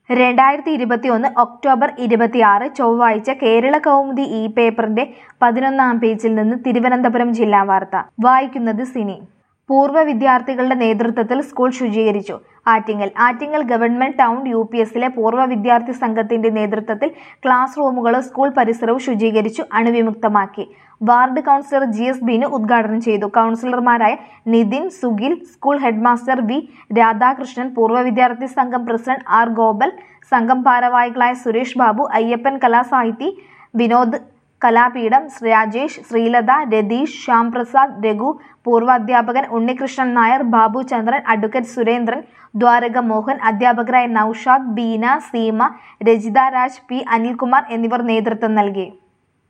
രണ്ടായിരത്തി ഇരുപത്തിയൊന്ന് ഒക്ടോബർ ഇരുപത്തിയാറ് ചൊവ്വാഴ്ച കേരള കൗമുദി ഇ പേപ്പറിന്റെ പതിനൊന്നാം പേജിൽ നിന്ന് തിരുവനന്തപുരം ജില്ലാ വാർത്ത വായിക്കുന്നത് സിനി പൂർവ്വ വിദ്യാർത്ഥികളുടെ നേതൃത്വത്തിൽ സ്കൂൾ ശുചീകരിച്ചു Attingal Attingal government town U P എസിലെ പൂർവ്വ വിദ്യാർത്ഥി സംഘത്തിന്റെ നേതൃത്വത്തിൽ ക്ലാസ് റൂമുകളും സ്കൂൾ പരിസരവും ശുചീകരിച്ചു അണുവിമുക്തമാക്കി ward councillor G S Binu ഉദ്ഘാടനം ചെയ്തു കൗൺസിലർമാരായ Nithin Sugil school headmaster V Radhakrishnan പൂർവ്വ വിദ്യാർത്ഥി സംഘം പ്രസിഡന്റ് ആർ ഗോപൽ സംഘം ഭാരവാഹികളായ സുരേഷ് ബാബു അയ്യപ്പൻ കലാസാഹിതി വിനോദ് കലാപീഠം രാജേഷ് ശ്രീലത രതീഷ് ശ്യാംപ്രസാദ് രഘു പൂർവ്വ അധ്യാപകൻ ഉണ്ണികൃഷ്ണൻ നായർ ബാബു ചന്ദ്രൻ അഡ്വക്കേറ്റ് സുരേന്ദ്രൻ ദ്വാരക മോഹൻ അധ്യാപകരായ നൌഷാദ് ബീന സീമ രജിത രാജ് പി അനിൽകുമാർ എന്നിവർ നേതൃത്വം നൽകി